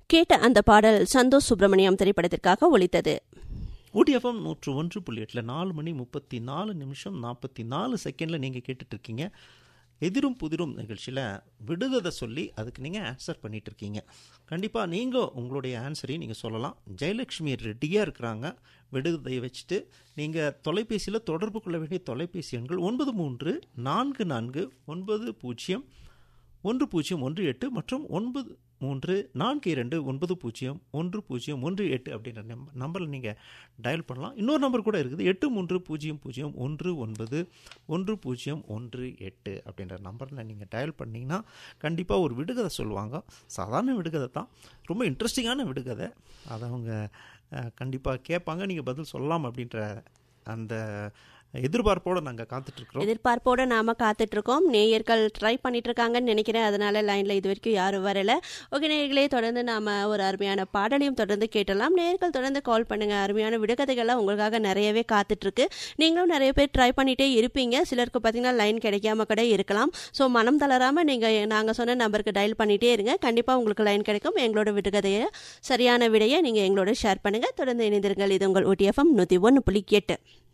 கேட்ட அந்த பாடல் சந்தோஷ் சுப்பிரமணியம் திரைப்படத்திற்காக ஒலித்தது ஊடிஎஃப்எம் நூற்று ஒன்று புள்ளி எட்டில் நாலு மணி முப்பத்தி நாலு நிமிஷம் நாற்பத்தி நாலு செகண்டில் நீங்கள் கேட்டுட்ருக்கீங்க எதிரும் புதிரும் நிகழ்ச்சியில் விடுகதை சொல்லி அதுக்கு நீங்கள் ஆன்சர் பண்ணிட்டு இருக்கீங்க கண்டிப்பாக நீங்கள் உங்களுடைய ஆன்சரையும் நீங்கள் சொல்லலாம் ஜெயலட்சுமி ரெடியாக இருக்கிறாங்க விடுகதையை வச்சுட்டு நீங்கள் தொலைபேசியில் தொடர்பு கொள்ள வேண்டிய தொலைபேசி எண்கள் ஒன்பது மூன்று நான்கு நான்கு ஒன்பது பூஜ்ஜியம் ஒன்று பூஜ்ஜியம் ஒன்று எட்டு மற்றும் ஒன்பது மூன்று நான்கு இரண்டு ஒன்பது பூஜ்ஜியம் ஒன்று பூஜ்ஜியம் ஒன்று எட்டு அப்படின்ற நம்பர் நம்பரில் நீங்கள் டயல் பண்ணலாம் இன்னொரு நம்பர் கூட இருக்குது எட்டு மூன்று பூஜ்ஜியம் பூஜ்ஜியம் ஒன்று ஒன்பது ஒன்று பூஜ்ஜியம் ஒன்று எட்டு அப்படின்ற நம்பரில் நீங்கள் டயல் பண்ணிங்கன்னா கண்டிப்பாக ஒரு விடுகதை சொல்லுவாங்க சாதாரண விடுகதை தான் ரொம்ப இன்ட்ரெஸ்டிங்கான விடுகதை அதை அவங்க கண்டிப்பாக கேட்பாங்க நீங்கள் பதில் சொல்லலாம் அப்படின்ற அந்த எதிர்பார்ப்போடு நாங்கள் காத்துட்ருக்குறோம் எதிர்பார்ப்போட நாம காத்துட்டு இருக்கோம் நேயர்கள் ட்ரை பண்ணிட்டு இருக்காங்கன்னு நினைக்கிறேன் அதனால லைன்ல இது வரைக்கும் யாரும் வரல ஓகே நேயர்களே தொடர்ந்து நாம ஒரு அருமையான பாடலையும் தொடர்ந்து கேட்டலாம் நேயர்கள் தொடர்ந்து கால் பண்ணுங்க அருமையான விடுகதைகள்லாம் உங்களுக்காக நிறையவே காத்துட்டு இருக்கு நீங்களும் நிறைய பேர் ட்ரை பண்ணிட்டே இருப்பீங்க சிலருக்கு பார்த்தீங்கன்னா லைன் கிடைக்காம கூட இருக்கலாம் ஸோ மனம் தளராம நீங்க நாங்க சொன்ன நம்பருக்கு டயல் பண்ணிட்டே இருங்க கண்டிப்பா உங்களுக்கு லைன் கிடைக்கும் எங்களோட விடுகதையை சரியான விடையை நீங்க எங்களோட ஷேர் பண்ணுங்க தொடர்ந்து இணைந்திருங்கள் இது உங்கள் OTFM நூத்தி ஒன்று புள்ளி எட்டு